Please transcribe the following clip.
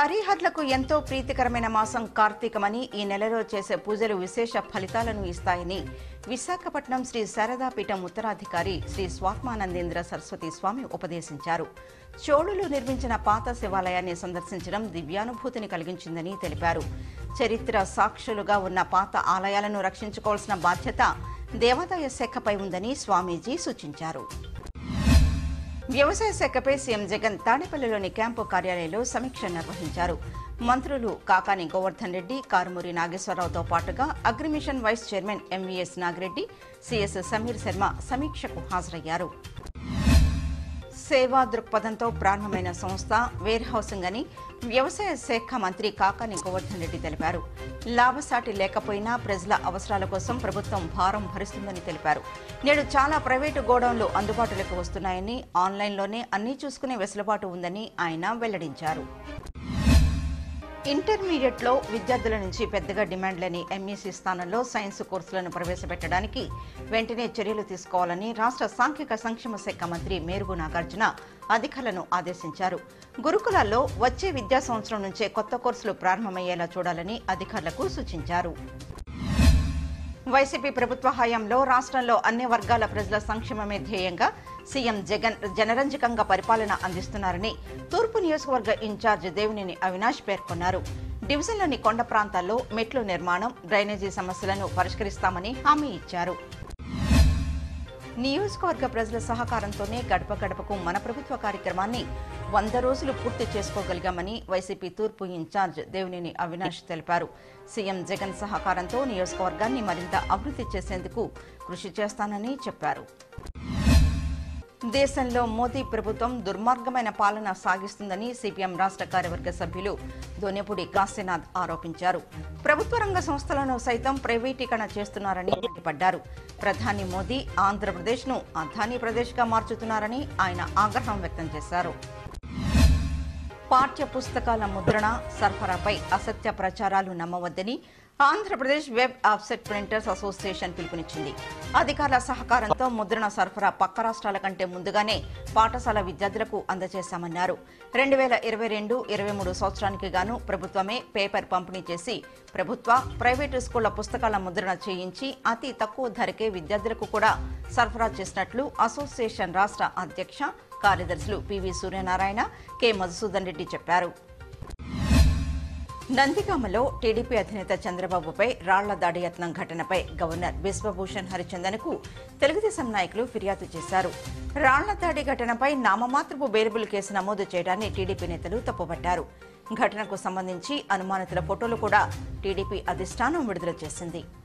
హరిహర్లకు ఎంతో ప్రీతికరమైన మాసం కార్తీకమని ఈ నెలలో చేసే పూజలు విశేష ఫలితాలను ఇస్తాయని విశాఖపట్నం శ్రీ శారదాపీఠం ఉత్తరాధికారి శ్రీ స్వాత్మానందేంద్ర సరస్వతి స్వామి ఉపదేశించారు చోళులు నిర్మించిన పాత శివాలయాన్ని సందర్శించడం దివ్యానుభూతిని కలిగించిందని తెలిపారు చరిత్ర సాక్షులుగా ఉన్న పాత ఆలయాలను రక్షించుకోవాల్సిన బాధ్యత దేవాదాయ శాఖపై ఉందని స్వామీజీ సూచించారు వ్యవసాయ శాఖపై సీఎం జగన్ తాడేపల్లిలోని క్యాంపు కార్యాలయంలో సమీక్ష నిర్వహించారు మంత్రులు కాకాని గోవర్ధన్ రెడ్డి కారుమూరి నాగేశ్వరరావుతో పాటుగా agri mission vice chairman MVS Nagireddy CS Sameer Sharma సమీక్షకు హాజరయ్యారు సేవా దృక్పథంతో ప్రారంభమైన సంస్థ వేర్ హౌసింగ్ అని వ్యవసాయ శాఖ మంత్రి కాకాని గోవర్ధన్ రెడ్డి తెలిపారు లాభసాటి లేకపోయినా ప్రజల అవసరాల కోసం ప్రభుత్వం భారం భరిస్తుందని తెలిపారు నేడు చాలా ప్రైవేటు గోడౌన్లు అందుబాటులోకి వస్తున్నాయని ఆన్లైన్లోనే అన్నీ చూసుకునే వెసులుబాటు ఉందని ఆయన వెల్లడించారు ఇంటర్మీడియట్లో విద్యార్థుల నుంచి పెద్దగా డిమాండ్ లేని ఎంఈసీ స్థానంలో సైన్స్ కోర్సులను ప్రవేశపెట్టడానికి వెంటనే చర్యలు తీసుకోవాలని రాష్ట్ర సాంఘిక సంక్షేమ శాఖ మంత్రి మేరుగు నాగార్జున అధికారులను ఆదేశించారు గురుకులాల్లో వచ్చే విద్యా సంవత్సరం నుంచే కొత్త కోర్సులు ప్రారంభమయ్యేలా చూడాలని అధికారులకు సూచించారు వైసీపీ ప్రభుత్వ హయాంలో రాష్ట్రంలో అన్ని వర్గాల ప్రజల సంక్షేమమే ధ్యేయంగా సీఎం జగన్ జనరంజకంగా పరిపాలన అందిస్తున్నారని తూర్పు నియోజకవర్గ ఇన్ఛార్జ్ దేవినేని అవినాష్ పేర్కొన్నారు డివిజన్లోని కొండ ప్రాంతాల్లో మెట్ల నిర్మాణం డ్రైనేజీ సమస్యలను పరిష్కరిస్తామని హామీ ఇచ్చారు నియోజకవర్గ ప్రజల సహకారంతోనే గడప గడపకు మన ప్రభుత్వ కార్యక్రమాన్ని వంద రోజులు పూర్తి చేసుకోగలిగామని వైసీపీ తూర్పు ఇన్ఛార్జ్ దేవినేని అవినాష్ తెలిపారు సీఎం జగన్ సహకారంతో నియోజకవర్గాన్ని మరింత అభివృద్ధి చేసేందుకు కృషి చేస్తానని చెప్పారు దేశంలో మోదీ ప్రభుత్వం దుర్మార్గమైన పాలన సాగిస్తుందని సిపిఎం రాష్ట్ర కార్యవర్గ సభ్యులు దొనెపూడి కాశీనాథ్ ఆరోపించారు ప్రభుత్వ రంగ సంస్థలను సైతం ప్రైవేటీకరణ చేస్తున్నారని మండిపడ్డారు ప్రధాని మోదీ ఆంధ్రప్రదేశ్ను అదానీ ప్రదేశ్గా మార్చుతున్నారని ఆయన ఆగ్రహం వ్యక్తం చేశారు పాఠ్య పుస్తకాల ముద్రణ సరఫరాపై అసత్య ప్రచారాలు నమ్మవద్దని Andhra Pradesh web offset printers association పిలుపునిచ్చింది అధికారుల సహకారంతో ముద్రణ సరఫరా పక్క రాష్ట్రాల కంటే ముందుగానే పాఠశాల విద్యార్థులకు అందజేశామన్నారు రెండు వేల ఇరవై రెండు ఇరవై మూడు సంవత్సరానికి గాను ప్రభుత్వమే పేపర్ పంపిణీ చేసి ప్రభుత్వ ప్రైవేటు స్కూళ్ల పుస్తకాల ముద్రణ చేయించి అతి తక్కువ ధరకే విద్యార్థులకు కూడా సరఫరా చేసినట్లు అసోసియేషన్ రాష్ట్ర అధ్యక్ష కార్యదర్శులు పివి సూర్యనారాయణ కె మధుసూదన్ రెడ్డి చెప్పారు నందిగామలో టీడీపీ అధినేత చంద్రబాబుపై రాళ్ల దాడి యత్నం ఘటనపై గవర్నర్ బిశ్వభూషణ్ హరిచందన్కు తెలుగుదేశం నాయకులు ఫిర్యాదు చేశారు రాళ్ల దాడి ఘటనపై నామమాత్రపు బెయిలబుల్ కేసు నమోదు చేయడాన్ని టీడీపీ నేతలు తప్పుపట్టారు ఘటనకు సంబంధించి అనుమానితుల ఫోటోలు కూడా టీడీపీ అధిష్టానం విడుదల చేసింది